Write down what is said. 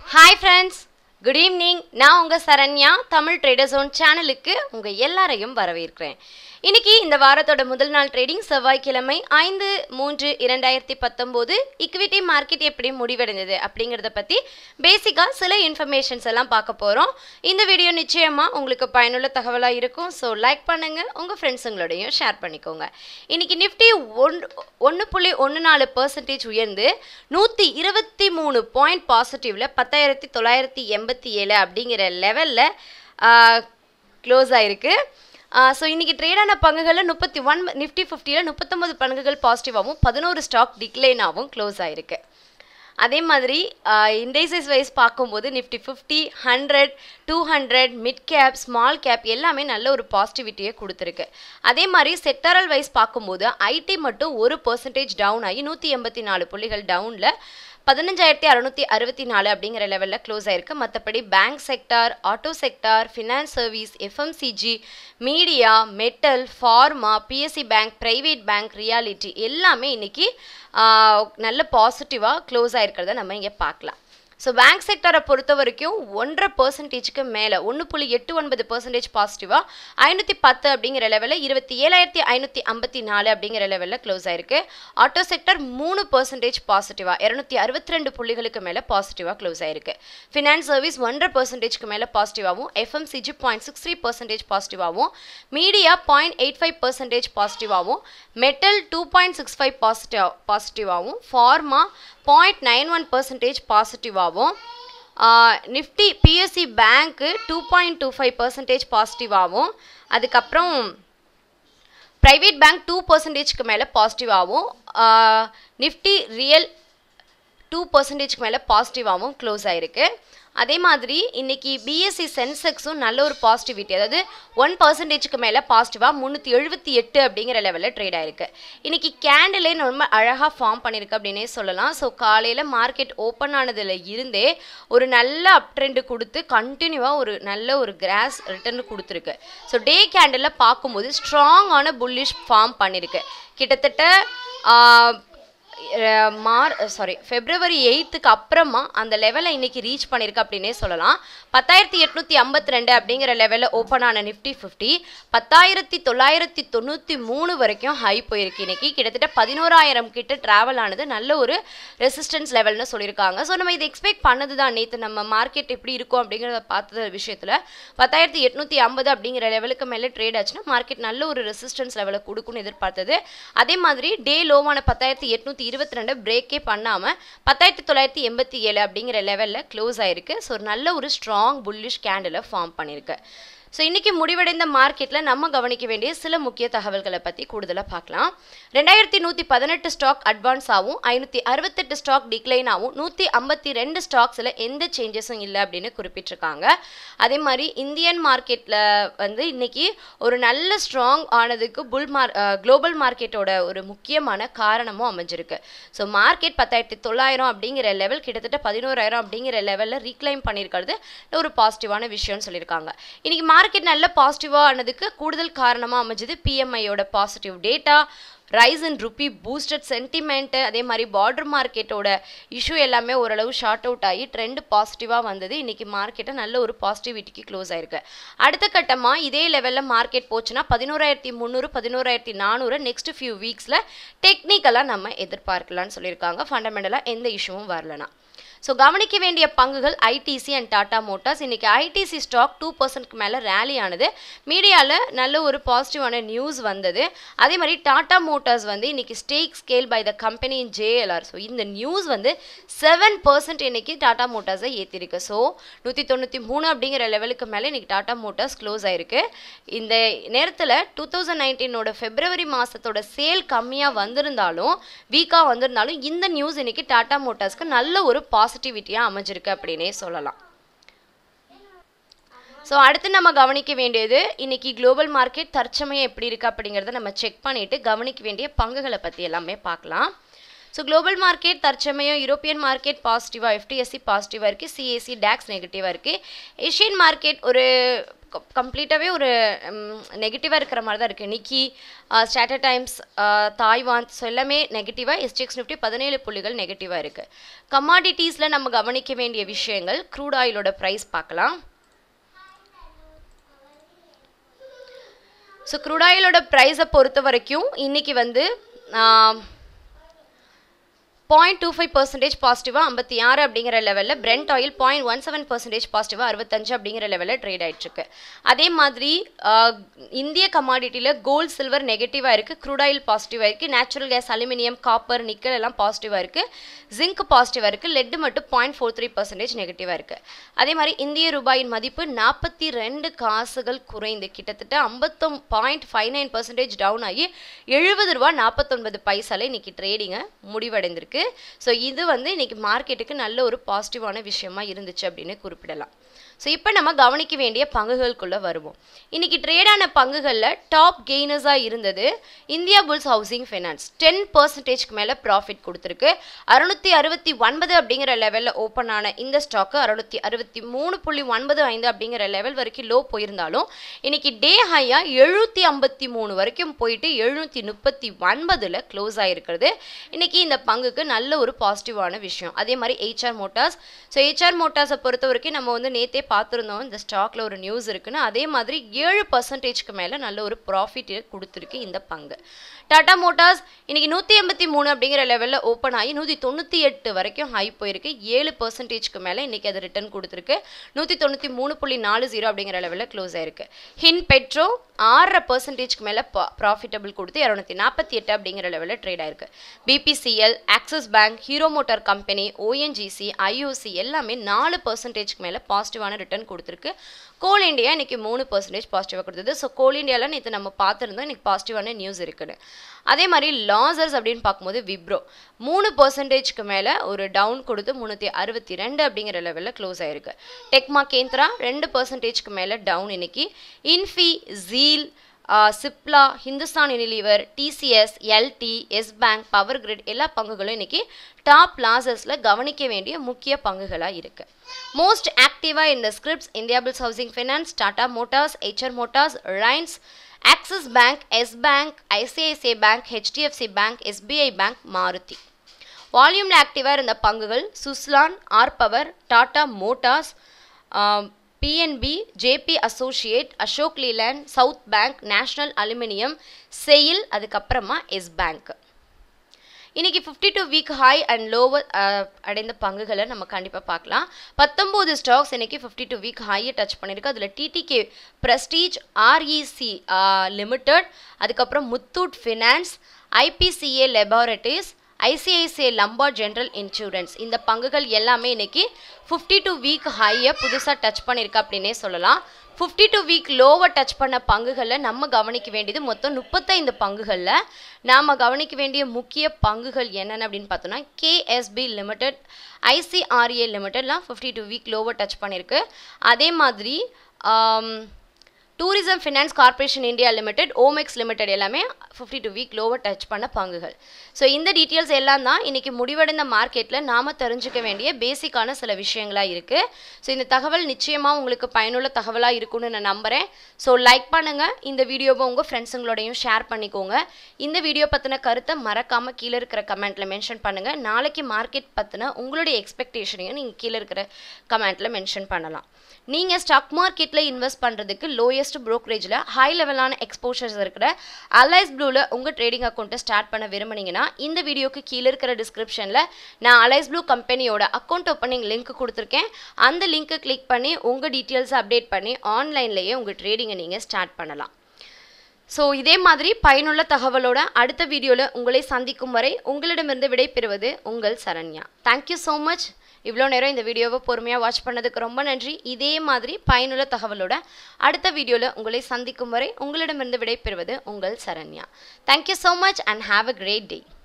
hi friends good evening நான் உங்கள் Saranya Tamil trader zone சேனலுக்கு உங்கள் எல்லாரையும் வரவேற்கிறேன் இன்னைக்கு இந்த வாரத்தோட முதல் நாள் ட்ரேடிங் செவ்வாய்க்கிழமை ஐந்து மூன்று இரண்டாயிரத்தி பத்தொம்போது இக்விட்டி மார்க்கெட் எப்படி முடிவடைந்தது அப்படிங்கிறத பற்றி பேசிக்காக சில இன்ஃபர்மேஷன்ஸ் எல்லாம் பார்க்க போகிறோம் இந்த வீடியோ நிச்சயமாக உங்களுக்கு பயனுள்ள தகவலாக இருக்கும் ஸோ லைக் பண்ணுங்கள் உங்கள் ஃப்ரெண்ட்ஸுங்களோடையும் ஷேர் பண்ணிக்கோங்க இன்னைக்கு நிஃப்டி ஒன் ஒன்று புள்ளி ஒன்று நாலு பர்சன்டேஜ் உயர்ந்து நூற்றி இருபத்தி மூணு பாயிண்ட் பாசிட்டிவில் பத்தாயிரத்தி தொள்ளாயிரத்தி எண்பத்தி ஏழு அப்படிங்கிற லெவலில் க்ளோஸ் ஆயிருக்கு ஸோ இன்றைக்கி ட்ரேடான பங்குகளில் முப்பத்தி ஒன் நிஃப்டி ஃபிஃப்டியில் முப்பத்தொம்பது பங்குகள் பாசிட்டிவாகவும் பதினோரு ஸ்டாக் டிக்ளைனாகவும் க்ளோஸ் ஆயிருக்கு அதே மாதிரி இண்டெக்ஸஸ் வைஸ் பார்க்கும்போது Nifty fifty hundred two hundred mid cap small cap எல்லாமே நல்ல ஒரு பாசிட்டிவிட்டியை கொடுத்துருக்கு அதே மாதிரி செக்டரல் வைஸ் பார்க்கும்போது ஐடி மட்டும் ஒரு பர்சன்டேஜ் டவுன் ஆகி நூற்றி எண்பத்தி நாலு புள்ளிகள் டவுனில் பதினஞ்சாயிரத்தி அறுநூத்தி அறுபத்தி நாலு அப்படிங்கிற லெவலில் க்ளோஸ் ஆயிருக்கு மற்றபடி bank sector auto sector finance service FMCG media metal pharma PSC bank private bank reality எல்லாமே இன்னைக்கு நல்ல பாசிட்டிவாக க்ளோஸ் ஆயிருக்கிறத நம்ம இங்கே பார்க்கலாம் ஸோ பேங்க் செக்டரை பொறுத்த வரைக்கும் ஒன்றரை பர்சன்டேஜ்க்கு மேலே ஒன்று புள்ளி எட்டு ஒன்பது பர்சன்டேஜ் பாசிட்டிவாக ஐநூற்றி பத்து அப்படிங்கிற லெவலில் இருபத்தி ஏழாயிரத்தி ஐநூற்றி ஐம்பத்தி நாலு அப்படிங்கிற லெவலில் க்ளோஸ் ஆயிருக்கு ஆட்டோ செக்டர் மூணு பர்சன்டேஜ் பாசிட்டிவாக இரநூத்தி அறுபத்தி ரெண்டு புள்ளிகளுக்கு மேலே பாசிட்டிவாக க்ளோஸ் ஆயிருக்கு ஃபினான்ஸ் சர்வீஸ் ஒன்றரை பர்சன்டேஜ்க்கு மேலே பாசிட்டிவாகவும் FMCG point six three percentage பாசிட்டிவாகவும் media point eight five percentage பாசிட்டிவாகவும் metal two point six five positive பாசிட்டிவாகவும் pharma point nine one percentage பாசிட்டிவாகவும் Nifty PSC bank two point two five percentage பாசிட்டிவாகவும் அதுக்கப்புறம் ப்ரைவேட் பேங்க் டூ பர்சன்டேஜ்க்கு மேலே பாசிட்டிவாகவும் Nifty real two பர்சன்டேஜ்க்கு மேலே பாசிட்டிவாகவும் க்ளோஸ் ஆயிருக்கு அதே மாதிரி இன்னைக்கு பிஎஸ்சி சென்செக்ஸும் நல்ல ஒரு பாசிட்டிவிட்டி அதாவது ஒன் பர்சன்டேஜ்க்கு மேலே பாசிட்டிவாக முந்நூற்றி எழுபத்தி எட்டு அப்படிங்கிற லெவலில் ட்ரேட் ஆயிருக்கு இன்னைக்கு கேண்டிலே ரொம்ப அழகாக ஃபார்ம் பண்ணியிருக்கு அப்படின்னே சொல்லலாம் ஸோ காலையில் மார்க்கெட் ஓப்பன் ஆனதில் இருந்தே ஒரு நல்ல அப் ட்ரெண்டு கொடுத்து கண்டினியூவாக ஒரு நல்ல ஒரு கிராஸ் ரிட்டர்ன் கொடுத்துருக்கு ஸோ டே கேண்டில் பார்க்கும்போது ஸ்ட்ராங்கான புல்லிஷ் ஃபார்ம் பண்ணியிருக்கு கிட்டத்தட்ட மார் சாரி ஃபெப்ரவரி எயித்துக்கு அப்புறமா அந்த லெவலை இன்னைக்கு ரீச் பண்ணியிருக்கு அப்படின்னே சொல்லலாம் பத்தாயிரத்தி எட்நூற்றி ஐம்பத்தி ரெண்டு அப்படிங்கிற லெவலில் ஓப்பன் ஆன நிஃப்டி ஃபிஃப்டி பத்தாயிரத்தி தொள்ளாயிரத்தி தொண்ணூற்றி மூணு வரைக்கும் ஹை போயிருக்கு இன்னைக்கு கிட்டத்தட்ட பதினோராயிரம் கிட்ட ட்ராவல் ஆனது நல்ல ஒரு ரெசிஸ்டன்ஸ் லெவல்னு சொல்லியிருக்காங்க ஸோ நம்ம இதை எக்ஸ்பெக்ட் பண்ணது தான் நேற்று நம்ம மார்க்கெட் எப்படி இருக்கும் அப்படிங்கிறத பார்த்த விஷயத்தில் பத்தாயிரத்தி எட்நூற்றி ஐம்பது அப்படிங்கிற லெவலுக்கு மேலே ட்ரேட் ஆச்சுன்னா மார்க்கெட் நல்ல ஒரு ரெசிஸ்டன்ஸ் லெவலை கொடுக்கும்னு எதிர்பார்த்தது அதே மாதிரி டே லோவான பத்தாயிரத்தி எட்நூற்றி இருபத்தி ரெண்டு பிரேக்கே பண்ணாமல் பத்தாயிரத்தி தொள்ளாயிரத்தி எண்பத்தி ஏழு அப்படிங்கிற லெவலில் க்ளோஸ் ஆயிருக்கு ஸோ நல்ல ஒரு ஸ்ட்ராங் புல்லிஷ் கேண்டில் ஃபார்ம் பண்ணியிருக்கு ஸோ இன்றைக்கி முடிவடைந்த மார்க்கெட்டில் நம்ம கவனிக்க வேண்டிய சில முக்கிய தகவல்களை பற்றி கூடுதலாக பார்க்கலாம் ரெண்டாயிரத்தி நூற்றி பதினெட்டு ஸ்டாக் அட்வான்ஸ் ஆகும் ஐநூற்றி அறுபத்தெட்டு ஸ்டாக் டிக்ளைன் ஆகும் நூற்றி ஐம்பத்தி ரெண்டு ஸ்டாக்ஸில் எந்த சேஞ்சஸும் இல்லை அப்படின்னு குறிப்பிட்டிருக்காங்க அதே மாதிரி இந்தியன் மார்க்கெட்டில் வந்து இன்னைக்கு ஒரு நல்ல ஸ்ட்ராங் ஆனதுக்கு புல் மார் குளோபல் மார்க்கெட்டோட ஒரு முக்கியமான காரணமும் அமைஞ்சிருக்கு ஸோ மார்க்கெட் பத்தாயிரத்தி தொள்ளாயிரம் அப்படிங்கிற லெவல் கிட்டத்தட்ட பதினோராயிரம் அப்படிங்கிற லெவலில் ரீக்ளைம் பண்ணியிருக்கிறது ஒரு பாசிட்டிவான விஷயம்னு சொல்லியிருக்காங்க இன்னைக்கு மார்க்கெட் நல்ல பாசிட்டிவாக ஆனதுக்கு கூடுதல் காரணமாக அமைஞ்சது பிஎம்ஐயோட positive data rise in rupee boosted sentiment அதே மாதிரி பார்டர் மார்க்கெட்டோட இஷ்யூ எல்லாமே ஓரளவு ஷார்ட் அவுட் ஆகி ட்ரெண்ட் பாசிட்டிவாக வந்தது இன்றைக்கி மார்க்கெட்டை நல்ல ஒரு பாசிட்டிவிட்டிக்கு க்ளோஸ் ஆயிருக்கு அடுத்த கட்டமாக இதே லெவலில் மார்க்கெட் போச்சுன்னா பதினோராயிரத்தி முந்நூறு பதினோராயிரத்தி நானூறு நெக்ஸ்ட் ஃபியூ வீக்ஸில் டெக்னிக்கலாக நம்ம எதிர்பார்க்கலாம்னு சொல்லியிருக்காங்க ஃபண்டமெண்டலாக எந்த இஷ்யூவும் வரலனா ஸோ கவனிக்க வேண்டிய பங்குகள் ஐடிசி அண்ட் டாடா மோட்டார்ஸ் இன்றைக்கி ஐடிசி ஸ்டாக் டூ பர்சன்ட்க்கு மேலே ரேலி ஆனது மீடியாவில் நல்ல ஒரு பாசிட்டிவான நியூஸ் வந்தது அதே மாதிரி டாடா மோட்டார்ஸ் வந்து இன்றைக்கி stake scale by the company in JLR so இந்த நியூஸ் வந்து செவன் பர்சன்ட் இன்றைக்கி டாடா மோட்டார்ஸை ஏற்றிருக்கு ஸோ நூற்றி தொண்ணூற்றி மூணு அப்படிங்கிற லெவலுக்கு மேலே இன்றைக்கி டாடா மோட்டார்ஸ் க்ளோஸ் ஆயிருக்கு இந்த நேரத்தில் டூ தௌசண்ட் நைன்டீனோட ஃபெப்ரவரி மாதத்தோட சேல் கம்மியாக வந்திருந்தாலும் வீக்காக வந்திருந்தாலும் இந்த நியூஸ் இன்றைக்கி டாடா மோட்டார்ஸ்க்கு நல்ல ஒரு பாசிட்டிவிட்டியாக அமைஞ்சிருக்கு அப்படின்னே சொல்லலாம் ஸோ அடுத்து நம்ம கவனிக்க வேண்டியது இன்னைக்கு குளோபல் மார்க்கெட் தற்சமயம் எப்படி இருக்குது அப்படிங்கிறத நம்ம செக் பண்ணிவிட்டு கவனிக்க வேண்டிய பங்குகளை பற்றி எல்லாமே பார்க்கலாம் ஸோ குளோபல் மார்க்கெட் தற்சமயம் யூரோப்பியன் மார்க்கெட் பாசிட்டிவாக எஃப்டிஎஸ்சி பாசிட்டிவாக இருக்குது சிஏசி டேக்ஸ் நெகட்டிவாக இருக்குது ஏஷியன் மார்க்கெட் ஒரு கம்ப்ளீட்டாகவே ஒரு நெகட்டிவாக இருக்கிற மாதிரி தான் இருக்குது Nikkei Straits Times Taiwan so எல்லாமே நெகட்டிவாக எஸ்டிஎக்ஸ் நிஃப்டி பதினேழு புள்ளிகள் நெகட்டிவாக இருக்குது கமாடிட்டிஸில் நம்ம கவனிக்க வேண்டிய விஷயங்கள் க்ரூட் ஆயிலோட ப்ரைஸ் பார்க்கலாம் ஸோ க்ரூட் ஆயிலோட ப்ரைஸை பொறுத்த வரைக்கும் இன்றைக்கி வந்து பாயிண்ட் டூ ஃபைவ் பர்சன்டேஜ் பாசிட்டிவாக ஐம்பத்தி ஆறு அப்படிங்கிற லெவலில் Brent oil point one seven percentage பாசிட்டிவாக அறுபத்தஞ்சு அப்படிங்கிற லெவலில் ட்ரேட் ஆகிட்டுருக்கு அதே மாதிரி இந்திய கமாடிட்டியில் கோல்டு சில்வர் நெகட்டிவாக இருக்குது க்ரூட் ஆயில் பாசிட்டிவாக இருக்குது natural gas aluminium copper nickel எல்லாம் பாசிட்டிவாக இருக்குது ஜிங்க் பாசிட்டிவாக இருக்குது லெட்டு மட்டும் பாயிண்ட் ஃபோர் த்ரீ பர்சன்டேஜ் நெகட்டிவாக இருக்குது அதே மாதிரி இந்திய ரூபாயின் மதிப்பு நாற்பத்தி ரெண்டு காசுகள் குறைந்து கிட்டத்தட்ட ஐம்பத்தொம் point five nine percentage down ஆகி எழுபது ரூபா நாற்பத்தொன்பது பைசால இன்னைக்கு ட்ரேடிங்கை முடிவடைந்திருக்கு ஸோ இது வந்து இன்னைக்கு மார்க்கெட்டுக்கு நல்ல ஒரு பாசிட்டிவான விஷயமா இருந்துச்சு அப்படின்னு குறிப்பிடலாம் ஸோ இப்போ நம்ம கவனிக்க வேண்டிய பங்குகளுக்குள்ளே வருவோம் இன்னைக்கு ட்ரேடான பங்குகளில் டாப் கெய்னர்ஸாக இருந்தது Indiabulls housing finance ten பர்சன்டேஜ்க்கு மேலே ப்ராஃபிட் கொடுத்துருக்கு அறுநூத்தி அறுபத்தி ஒன்பது அப்படிங்கிற லெவலில் ஓப்பன் ஆன இந்த ஸ்டாக்கு அறுநூத்தி அறுபத்தி மூணு புள்ளி ஒன்பது ஐந்து அப்படிங்கிற லெவல் வரைக்கும் லோ போயிருந்தாலும் இன்னைக்கு டே ஹையாக எழுநூற்றி ஐம்பத்தி மூணு வரைக்கும் போயிட்டு எழுநூற்றி முப்பத்தி ஒன்பதில் க்ளோஸ் ஆகிருக்கிறது இன்னைக்கு இந்த பங்குக்கு நல்ல ஒரு பாசிட்டிவான விஷயம் அதே மாதிரி ஹெச்ஆர் மோட்டார்ஸ் ஸோ ஹெச்ஆர் மோட்டார்ஸை பொறுத்த வரைக்கும் நம்ம வந்து நேத்தே பார்த்துருந்தோம் இந்த ஸ்டாக்ல ஒரு நியூஸ் இருக்குன்னு அதே மாதிரி ஏழு பர்சன்டேஜ்க்கு மேலே நல்ல ஒரு ப்ராஃபிட் கொடுத்துருக்கு இந்த பங்கு டாடா மோட்டார்ஸ் இன்னைக்கு நூற்றி எண்பத்தி மூணு அப்படிங்கிற லெவலில் ஓப்பன் ஆகி நூற்றி தொண்ணூற்றி எட்டு வரைக்கும் ஹை போயிருக்கு ஏழு பர்சன்டேஜ்க்கு மேலே இன்னைக்கு அது ரிட்டர்ன் கொடுத்துருக்கு நூற்றி தொண்ணூற்றி மூணு புள்ளி நாலு ஜீரோ அப்படிங்கிற லெவலில் க்ளோஸ் ஆயிருக்கு ஹின் பெட்ரோ ஆறரை பர்சன்டேஜ்க்கு மேலே ப்ராஃபிட்டபிள் கொடுத்து இரநூத்தி நாற்பத்தி எட்டு அப்படிங்கிற லெவலில் ட்ரேட் ஆயிருக்கு BPCL Axis Bank Hero Motor company ONGC IOC எல்லாமே நாலு பர்சன்டேஜ்க்கு மேலே பாசிட்டிவான ரிட்டர்ன் கொடுத்துருக்கு கோல் இந்தியா இன்னைக்கு மூணு பர்சன்டேஜ் பாசிட்டிவாக கொடுத்தது ஸோ கோல் இந்தியாவில் நேற்று நம்ம பார்த்துருந்தோம் இன்னைக்கு பாசிட்டிவான நியூஸ் இருக்குன்னு அதே மாதிரி லாசர்ஸ் அப்படின்னு பார்க்கும்போது விப்ரோ மூணு பர்சன்டேஜ்க்கு மேலே ஒரு டவுன் கொடுத்து முந்நூற்றி அறுபத்தி ரெண்டு அப்படிங்கிற லெவலில் க்ளோஸ் ஆயிருக்கு டெக்மா கேந்திரா ரெண்டு பர்சன்டேஜ்க்கு மேலே டவுன் இன்னைக்கு இன்ஃபி ஜீல் Cipla Hindustan Unilever TCS LT Yes Bank Power Grid எல்லா பங்குகளும் இன்னைக்கு டாப் லாசஸில் கவனிக்க வேண்டிய முக்கிய பங்குகளாக இருக்கு மோஸ்ட் ஆக்டிவாக இந்த scripts Indiabulls housing finance Tata motors HR motors ரைன்ஸ் Axis bank Yes bank ICICI bank HDFC bank SBI bank Maruti வால்யூமில் ஆக்டிவாக இருந்த பங்குகள் Suzlon R power Tata motors PNB JP associate Ashok Leyland south bank national aluminium SAIL அதுக்கப்புறமா Yes bank இன்னைக்கு fifty two week high and lower அடைந்த பங்குகளை நம்ம கண்டிப்பாக பார்க்கலாம் பத்தொம்போது ஸ்டாக்ஸ் இன்னைக்கு ஃபிஃப்டி டூ வீக் ஹையை டச் பண்ணியிருக்கு அதில் டிடிகே ப்ரெஸ்டீஜ் ஆர்இசி லிமிடெட் அதுக்கப்புறம் Muthoot finance IPCA laboratories ICICI lombard general insurance இந்த பங்குகள் எல்லாமே இன்னைக்கு ஃபிஃப்டி டூ வீக் ஹையை புதுசாக டச் பண்ணியிருக்கு அப்படின்னே சொல்லலாம் ஃபிஃப்டி டூ வீக் லோவை டச் பண்ண பங்குகளில் நம்ம கவனிக்க வேண்டியது மொத்தம் முப்பத்தைந்து பங்குகளில் நாம் கவனிக்க வேண்டிய முக்கிய பங்குகள் என்னென்ன அப்படின்னு பார்த்தோன்னா கேஎஸ்பி லிமிடெட் ஐசிஆர்ஏ லிமிடெட்லாம் ஃபிஃப்டி டூ வீக் லோவை டச் பண்ணியிருக்கு அதே மாதிரி tourism finance corporation India limited Omaxe limited எல்லாமே fifty two week lower touch பண்ண பங்குகள் ஸோ இந்த டீட்டெயில்ஸ் எல்லாம் தான் இன்றைக்கி முடிவடைந்த மார்க்கெட்டில் நாம் தெரிஞ்சுக்க வேண்டிய பேசிக்கான சில விஷயங்களாக இருக்குது ஸோ இந்த தகவல் நிச்சயமாக உங்களுக்கு பயனுள்ள தகவலாக இருக்கும்னு நான் நம்புகிறேன் ஸோ லைக் பண்ணுங்கள் இந்த வீடியோவை உங்கள் ஃப்ரெண்ட்ஸுங்களோடையும் ஷேர் பண்ணிக்கோங்க இந்த வீடியோ பற்றின கருத்தை மறக்காமல் கீழே இருக்கிற கமெண்ட்டில் மென்ஷன் பண்ணுங்கள் நாளைக்கு மார்க்கெட் பற்றின உங்களுடைய எக்ஸ்பெக்டேஷனையும் நீங்கள் கீழே இருக்கிற கமெண்ட்டில் மென்ஷன் பண்ணலாம் நீங்கள் ஸ்டாக் மார்க்கெட்டில் இன்வெஸ்ட் பண்ணுறதுக்கு லோயஸ்ட் ப்ரோக்கரேஜில் ஹை லெவலான எக்ஸ்போஷர்ஸ் இருக்கிற அலைஸ் ப்ளூவில் உங்கள் ட்ரேடிங் அக்கௌண்ட்டை ஸ்டார்ட் பண்ண விரும்புனீங்கன்னா இந்த வீடியோக்கு கீழே இருக்கிற டிஸ்கிரிப்ஷனில் நான் அலைஸ் ப்ளூ கம்பெனியோட அக்கௌண்ட் ஓப்பனிங் லிங்க் கொடுத்துருக்கேன் அந்த லிங்க்கை கிளிக் பண்ணி உங்கள் டீட்டெயில்ஸை அப்டேட் பண்ணி ஆன்லைன்லேயே உங்கள் ட்ரேடிங்கை நீங்கள் ஸ்டார்ட் பண்ணலாம் ஸோ இதே மாதிரி பயனுள்ள தகவலோட அடுத்த வீடியோவில் உங்களை சந்திக்கும் வரை உங்களிடமிருந்து விடைபெறுவது உங்கள் சரண்யா தேங்க்யூ ஸோ மச் இவ்வளோ நேரம் இந்த வீடியோவை பொறுமையாக வாட்ச் பண்ணதுக்கு ரொம்ப நன்றி இதே மாதிரி பயனுள்ள தகவலோட அடுத்த வீடியோவில் உங்களை சந்திக்கும் வரை உங்களிடமிருந்து விடைபெறுவது உங்கள் Saranya thank you so much and have a great day